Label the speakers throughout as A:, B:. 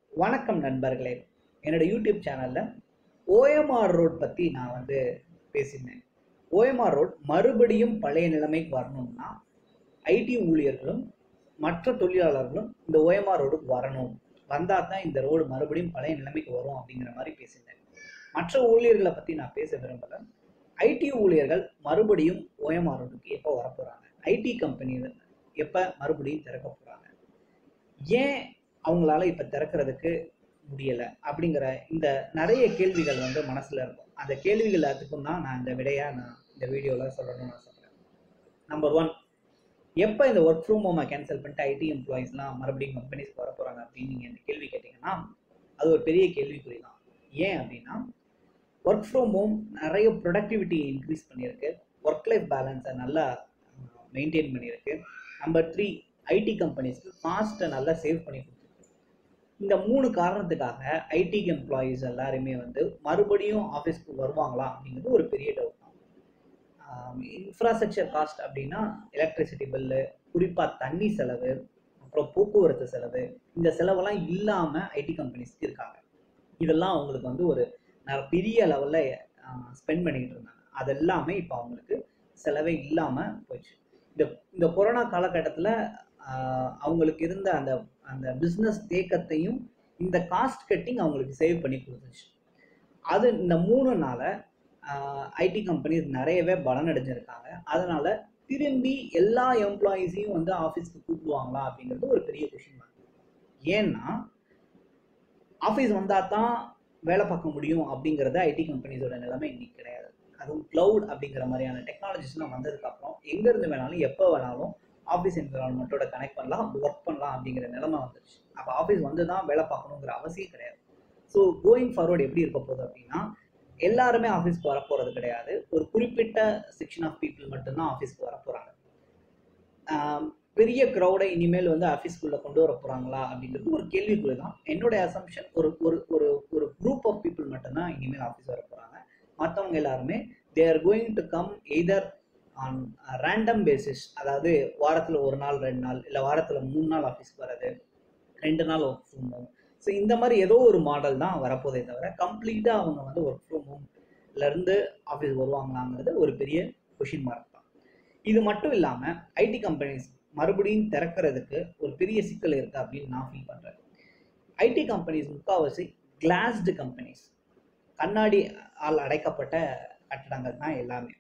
A: வணக்கம் நண்பர்களே என்னோட யூடியூப் சேனலில் ஓஎம்ஆர் ரோட் பற்றி நான் வந்து பேசியிருந்தேன் ஓஎம்ஆர் ரோட் மறுபடியும் பழைய நிலைமைக்கு வரணும்னா ஐடி ஊழியர்களும் மற்ற தொழிலாளர்களும் இந்த ஓஎம்ஆர் ரோடுக்கு வரணும் வந்தால் தான் இந்த ரோடு மறுபடியும் பழைய நிலைமைக்கு வரும் அப்படிங்கிற மாதிரி பேசியிருந்தேன் மற்ற ஊழியர்களை பற்றி நான் பேச விரும்பலை ஐடி ஊழியர்கள் மறுபடியும் ஓஎம்ஆர் ரோடுக்கு எப்போ வரப்போகிறாங்க ஐடி கம்பெனி எப்போ மறுபடியும் திறக்க போகிறாங்க ஏன் அவங்களால இப்போ திறக்கிறதுக்கு முடியலை அப்படிங்கிற இந்த நிறைய கேள்விகள் வந்து மனசில் இருக்கும் அந்த கேள்விகள் எல்லாத்துக்கும் தான் நான் இந்த விடையாக நான் இந்த வீடியோவில் சொல்லணும்னு நான் சொல்கிறேன் நம்பர் ஒன் எப்போ இந்த ஒர்க் ஃப்ரம் ஹோமை கேன்சல் பண்ணிட்டு ஐடி எம்ப்ளாயிஸ்லாம் மறுபடியும் கம்பெனிஸ்க்கு வர போகிறாங்க அப்படின்னு நீங்கள் இந்த கேள்வி கேட்டிங்கன்னா அது ஒரு பெரிய கேள்விக்குறி தான் ஏன் அப்படின்னா ஒர்க் ஃப்ரம் ஹோம் நிறைய ப்ரொடக்டிவிட்டி இன்க்ரீஸ் பண்ணியிருக்கு ஒர்க் லைஃப் பேலன்ஸை நல்லா மெயின்டைன் பண்ணியிருக்கு நம்பர் த்ரீ ஐடி கம்பெனிஸ்க்கு காஸ்ட்டை நல்லா சேவ் பண்ணி கொடுத்துருக்கு இந்த மூணு காரணத்துக்காக ஐடி எம்ப்ளாயீஸ் எல்லாருமே வந்து மறுபடியும் ஆஃபீஸ்க்கு வருவாங்களா அப்படிங்கிறது ஒரு பெரிய டவுட் தான் இன்ஃப்ராஸ்ட்ரக்சர் காஸ்ட் அப்படின்னா எலக்ட்ரிசிட்டி பில்லு குறிப்பாக தண்ணி செலவு அப்புறம் போக்குவரத்து செலவு இந்த செலவெல்லாம் இல்லாமல் ஐடி கம்பெனிஸ்க்கு இருக்காங்க இதெல்லாம் அவங்களுக்கு வந்து ஒரு ந- பெரிய லெவலில் ஸ்பெண்ட் பண்ணிக்கிட்டு இருந்தாங்க அதெல்லாமே இப்போ அவங்களுக்கு செலவே இல்லாமல் போயிடுச்சு இந்த இந்த கொரோனா காலகட்டத்தில் அவங்களுக்கு இருந்த அந்த அந்த பிஸ்னஸ் தேக்கத்தையும் இந்த காஸ்ட் கட்டிங் அவங்களுக்கு சேவ் பண்ணி கொடுத்துச்சு அது இந்த மூணு நாள ஐடி கம்பெனிஸ் நிறையவே பலன் அடைஞ்சிருக்காங்க அதனால திரும்பி எல்லா எம்ப்ளாயீஸையும் வந்து ஆஃபீஸ்க்கு கூப்பிடுவாங்களா அப்படிங்கிறது ஒரு பெரிய கொஷின் மார்க் ஏன்னா ஆஃபீஸ் வந்தால் தான் வேலை பார்க்க முடியும் அப்படிங்கிறது ஐடி கம்பெனிஸோட நிலைமை இன்னைக்கு கிடையாது அதுவும் க்ளவுட் அப்படிங்கிற மாதிரியான டெக்னாலஜிஸ்லாம் வந்ததுக்கப்புறம் எங்கேருந்து வேணாலும் எப்போ வேணாலும் ஆஃபீஸ் என்விரான்மெண்ட்டோட கனெக்ட் பண்ணலாம் ஒர்க் பண்ணலாம் அப்படிங்கிற நிலைமை வந்துருச்சு அப்போ ஆஃபீஸ் வந்து தான் வேலை பார்க்கணுங்கிற அவசியம் கிடையாது ஸோ கோயிங் ஃபார்வர்ட் எப்படி இருக்க போகுது அப்படின்னா எல்லாருமே ஆஃபீஸ்க்கு வர போகிறது கிடையாது ஒரு குறிப்பிட்ட செக்ஷன் ஆஃப் பீப்புள் மட்டும்தான் ஆஃபீஸ்க்கு வர போகிறாங்க பெரிய க்ரௌடை இனிமேல் வந்து ஆஃபீஸ்க்குள்ளே கொண்டு வர போகிறாங்களா அப்படிங்கிறது ஒரு கேள்விக்குறி தான் என்னுடைய அசம்ஷன் ஒரு ஒரு ஒரு ஒரு குரூப் ஆஃப் பீப்புள் மட்டும்தான் இனிமேல் ஆஃபீஸ் வர போகிறாங்க மற்றவங்க எல்லாருமே they are going to come either on random basis அதாவது வாரத்தில் ஒரு நாள் ரெண்டு நாள் இல்லை வாரத்தில் மூணு நாள் ஆஃபீஸ்க்கு வர்றது ரெண்டு நாள் ஒர்க் ஃப்ரம் ஹோம் ஸோ இந்த மாதிரி ஏதோ ஒரு மாடல் தான் வரப்போதே தவிர கம்ப்ளீட்டாக அவங்க வந்து ஒர்க் ஃப்ரம் ஹோம்லேருந்து ஆஃபீஸ் வருவாங்களாங்கிறது ஒரு பெரிய கொஷின் மார்க் தான் இது மட்டும் இல்லாமல் ஐடி கம்பெனிஸ் மறுபடியும் திறக்கிறதுக்கு ஒரு பெரிய சிக்கல் இருக்குது அப்படின்னு நான் ஃபீல் பண்ணுறேன் ஐடி கம்பெனிஸ் முக்கால்வாசி கிளாஸ்டு கம்பெனிஸ் கண்ணாடி ஆல் அடைக்கப்பட்ட கட்டடங்கள் தான் எல்லாமே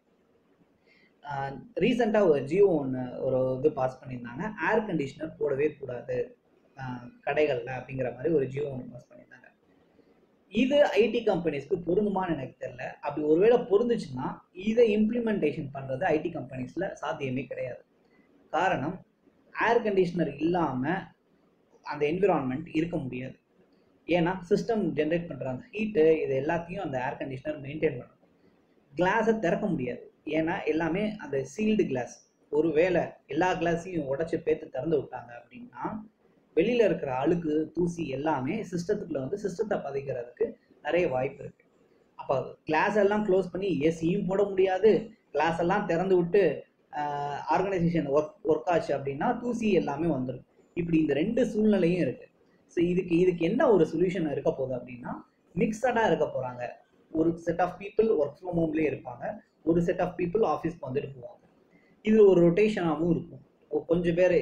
A: ரீசெண்டாக ஒரு ஜியோ ஒன்று ஒரு இது பாஸ் பண்ணியிருந்தாங்க ஏர் கண்டிஷனர் போடவே கூடாது ஆஹ் கடைகளில் அப்படிங்கிற மாதிரி ஒரு ஜியோ ஒன்று பாஸ் பண்ணியிருந்தாங்க இது ஐடி கம்பெனிஸ்க்கு பொருந்துமான்னு எனக்கு தெரியல அப்படி ஒருவேளை பொருந்துச்சுன்னா இதை இம்ப்ளிமெண்டேஷன் பண்ணுறது ஐடி கம்பெனிஸில் சாத்தியமே கிடையாது காரணம் ஏர் கண்டிஷனர் இல்லாமல் அந்த என்விரான்மெண்ட் இருக்க முடியாது ஏன்னா சிஸ்டம் ஜென்ரேட் பண்ணுற அந்த ஹீட்டு இது எல்லாத்தையும் அந்த ஏர் கண்டிஷனர் மெயின்டைன் பண்ணணும் கிளாஸை திறக்க முடியாது ஏன்னா எல்லாமே அந்த சீல்டு கிளாஸ் ஒருவேளை எல்லா கிளாஸையும் உடச்சி பேத்து திறந்து விட்டாங்க அப்படின்னா வெளியில் இருக்கிற அழுக்கு தூசி எல்லாமே சிஸ்டத்துக்குள்ள வந்து சிஸ்டத்தை பதிக்கிறதுக்கு நிறைய வாய்ப்பு இருக்கு அப்போ கிளாஸ் எல்லாம் க்ளோஸ் பண்ணி ஏசியும் போட முடியாது கிளாஸ் எல்லாம் திறந்து விட்டு ஆர்கனைசேஷன் ஒர்க் ஒர்க் ஆச்சு அப்படின்னா தூசி எல்லாமே வந்துடும் இப்படி இந்த ரெண்டு சூழ்நிலையும் இருக்கு ஸோ இதுக்கு இதுக்கு என்ன ஒரு சொல்யூஷன் இருக்க போகுது அப்படின்னா மிக்சடாக இருக்க போகிறாங்க ஒரு set of people work from ஹோம்லேயே இருப்பாங்க ஒரு செட் ஆஃப் பீப்புள் ஆஃபீஸ்க்கு வந்துட்டு போவாங்க இது ஒரு ரொட்டேஷனாகவும் இருக்கும் ஒ- கொஞ்சம் பேர்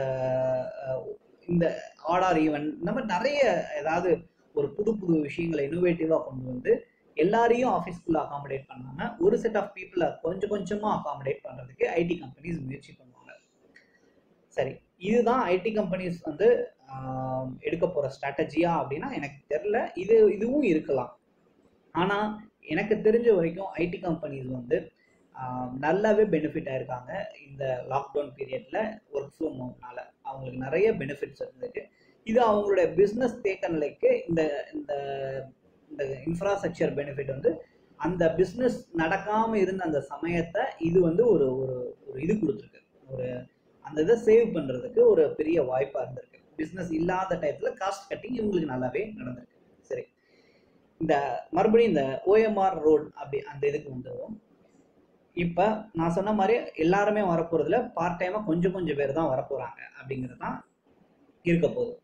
A: இந்த ஆர்டர் ஈவெண்ட் இந்த மாதிரி நிறைய ஏதாவது ஒரு புது புது விஷயங்களை இன்னோவேட்டிவாக கொண்டு வந்து எல்லாரையும் ஆஃபீஸ்க்குள்ளே அகாமடேட் பண்ணாம ஒரு செட் ஆஃப் பீப்புளை கொஞ்சம் கொஞ்சமாக அகாமடேட் பண்ணுறதுக்கு ஐடி கம்பெனிஸ் முயற்சி பண்ணுவாங்க சரி இதுதான் ஐடி கம்பெனிஸ் வந்து ஆஹ், எடுக்க போகிற ஸ்ட்ராட்டஜியா அப்படின்னா எனக்கு தெரில இது இதுவும் இருக்கலாம் ஆனால் எனக்கு தெரிஞ்ச வரைக்கும் ஐடி கம்பெனிஸ் வந்து ஆஹ், நல்லாவே பெனிஃபிட் ஆயிருக்காங்க இந்த லாக்டவுன் பீரியட்ல ஒர்க் ஃப்ரம் ஹோம்னால அவங்களுக்கு நிறைய பெனிஃபிட்ஸ் இருந்திருக்கு இது அவங்களுடைய பிஸ்னஸ் தேக்க நிலைக்கு இந்த இந்த இந்த இன்ஃப்ராஸ்ட்ரக்சர் பெனிஃபிட் வந்து அந்த பிஸ்னஸ் நடக்காம இருந்த அந்த சமயத்தை இது வந்து ஒரு ஒரு ஒரு இது கொடுத்துருக்கு ஒரு அந்த இதை சேவ் பண்றதுக்கு ஒரு பெரிய வாய்ப்பா இருந்திருக்கு பிஸ்னஸ் இல்லாத டயத்துல காஸ்ட் கட்டிங் இவங்களுக்கு நல்லாவே நடந்திருக்கு சரி இந்த மறுபடியும் இந்த ஓஎம்ஆர் ரோட் அப்படி அந்த இதுக்கு வந்துடும் இப்போ நான் சொன்ன மாதிரி எல்லாருமே வரப்போறதுல பார்ட் டைமாக கொஞ்சம் கொஞ்சம் பேர் தான் வரப்போறாங்க அப்படிங்கிறது தான் இருக்க போகுது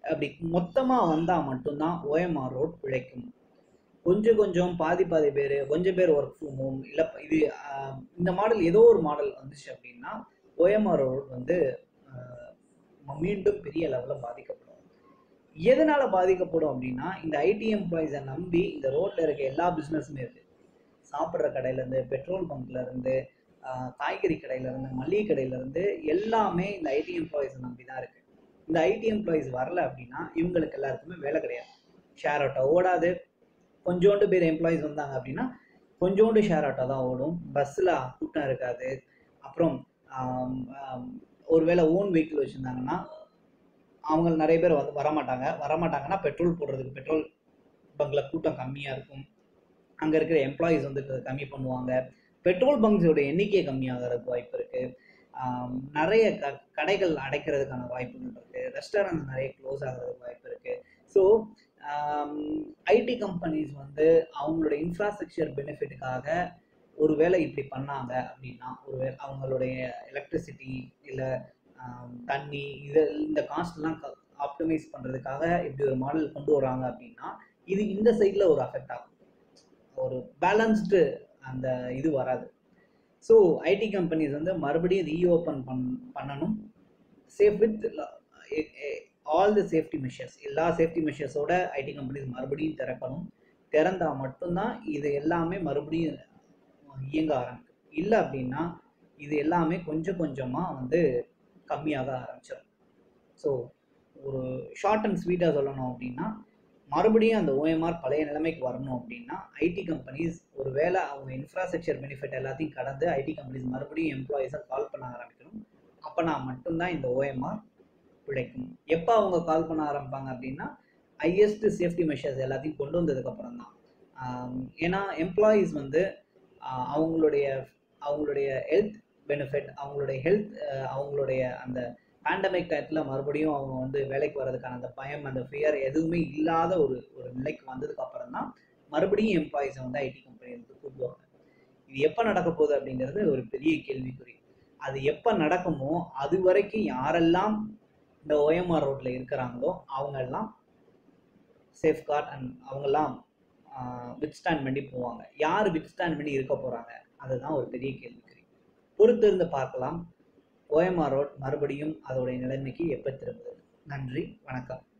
A: அப்படி மொத்தமாக வந்தால் மட்டும்தான் ஓஎம்ஆர் ரோட் பிழைக்கும் கொஞ்சம் கொஞ்சம் பாதி பாதி பேர் கொஞ்சம் பேர் ஒர்க் ஃப்ரம் ஹோம் இல்லை இது ஆஹ், இந்த மாடல் ஏதோ ஒரு மாடல் வந்துச்சு அப்படின்னா ஓஎம்ஆர் ரோட் வந்து ஆஹ், மீண்டும் பெரிய லெவலில் பாதிக்கப்படும் எதனால பாதிக்கப்படும் அப்படின்னா இந்த ஐடி எம்ப்ளாயிஸை நம்பி இந்த ரோட்ல இருக்க எல்லா பிஸ்னஸுமே இருக்கு சாப்பிட்ற கடையிலேருந்து பெட்ரோல் பங்க்ல இருந்து ஆஹ், காய்கறி கடையில இருந்து மளிகை கடையில இருந்து எல்லாமே இந்த ஐடி எம்ப்ளாயிஸை நம்பி தான் இருக்கு இந்த ஐடி எம்ப்ளாயிஸ் வரல அப்படின்னா இவங்களுக்கு எல்லாருக்குமே வேலை கிடையாது ஷேர் ஆட்டோ ஓடாது கொஞ்சோண்டு பேர் எம்ப்ளாயிஸ் வந்தாங்க அப்படின்னா கொஞ்சோண்டு ஷேர் ஆட்டோ தான் ஓடும் பஸ்ஸில் கூட்டம் இருக்காது அப்புறம் ஆம், ஆம், ஒருவேளை ஓன் வெஹிக்கிள் வச்சுருந்தாங்கன்னா அவங்க நிறைய பேர் வந்து வரமாட்டாங்க வரமாட்டாங்கன்னா பெட்ரோல் போடுறதுக்கு பெட்ரோல் பங்கில் கூட்டம் கம்மியாக இருக்கும் அங்கே இருக்கிற எம்ப்ளாயீஸ் வந்து க- கம்மி பண்ணுவாங்க பெட்ரோல் பங்க்ஸோட எண்ணிக்கை கம்மியாகிறதுக்கு வாய்ப்பு இருக்குது நிறைய க கடைகள் அடைக்கிறதுக்கான வாய்ப்புகள் இருக்குது ரெஸ்டாரண்ட்ஸ் நிறைய க்ளோஸ் ஆகிறதுக்கு வாய்ப்பு இருக்குது ஸோ ஐடி கம்பெனிஸ் வந்து அவங்களோட இன்ஃப்ராஸ்ட்ரக்சர் பெனிஃபிட்டுக்காக ஒருவேளை இப்படி பண்ணாங்க அப்படின்னா ஒரு அவங்களுடைய எலக்ட்ரிசிட்டி இல்லை தண்ணி இது இந்த காஸ்ட்லாம் ஆப்டிமைஸ் பண்ணுறதுக்காக இப்படி ஒரு மாடல் கொண்டு வராங்க அப்படின்னா இது இந்த சைடில் ஒரு அஃபெக்ட் ஆகும் ஒரு பேலன்ஸ்டு அந்த இது வராது ஸோ ஐடி கம்பெனிஸ் வந்து மறுபடியும் ரீஓப்பன் பண் பண்ணணும் safe with all the safety measures எல்லா சேஃப்டி மெஷர்ஸோட ஐடி கம்பெனிஸ் மறுபடியும் திறக்கணும் திறந்தா மட்டும்தான் இது எல்லாமே மறுபடியும் இயங்க ஆரம்பிக்கும் இல்லை அப்படின்னா இது எல்லாமே கொஞ்சம் கொஞ்சமாக வந்து கம்மியாக ஆரம்பிச்சிடும் ஸோ ஒரு ஷார்ட் அண்ட் ஸ்வீட்டாக சொல்லணும் அப்படின்னா மறுபடியும் அந்த ஓஎம்ஆர் பழைய நிலைமைக்கு வரணும் அப்படின்னா ஐடி கம்பெனிஸ் ஒரு வேளை அவங்க இன்ஃப்ராஸ்ட்ரக்சர் பெனிஃபிட் எல்லாத்தையும் கடந்து ஐடி கம்பெனிஸ் மறுபடியும் எம்ப்ளாயீஸை கால் பண்ண ஆரம்பிக்கணும் அப்போனா மட்டும்தான் இந்த ஓஎம்ஆர் பிழைக்கும் எப்போ அவங்க கால் பண்ண ஆரம்பிப்பாங்க அப்படின்னா ஹையஸ்ட் சேஃப்டி மெஷர்ஸ் எல்லாத்தையும் கொண்டு வந்ததுக்கப்புறம் தான் ஆம், ஏன்னா எம்ப்ளாயீஸ் வந்து ஆஹ், அவங்களுடைய அவங்களுடைய ஹெல்த் பெனிஃபிட் அவங்களுடைய ஹெல்த் அவங்களுடைய அந்த பேண்டமிக் டயத்தில் மறுபடியும் அவங்க வந்து வேலைக்கு வர்றதுக்கான அந்த பயம் அந்த ஃபியர் எதுவுமே இல்லாத ஒரு ஒரு நிலைக்கு வந்ததுக்கு அப்புறம் தான் மறுபடியும் எம்ப்ளாயிஸை வந்து ஐடி கம்பெனி வந்து கூப்பிடுவாங்க இது எப்போ நடக்க போகுது அப்படிங்கிறது ஒரு பெரிய கேள்விக்குறி அது எப்போ நடக்குமோ அது வரைக்கும் யாரெல்லாம் இந்த ஓஎம்ஆர் ரோட்ல இருக்கிறாங்களோ அவங்க எல்லாம் சேஃப்கார்ட் அண்ட் அவங்கெல்லாம் வித் ஸ்டாண்ட் பண்ணி போவாங்க யார் வித் ஸ்டாண்ட் பண்ணி இருக்க போறாங்க அதுதான் ஒரு பெரிய கேள்விக்குறி பொறுத்திருந்து பார்க்கலாம் ஓஎம்ஆர் ரோட் மறுபடியும் அதோடைய நிலைமைக்கு எப்போ திரும்புது நன்றி வணக்கம்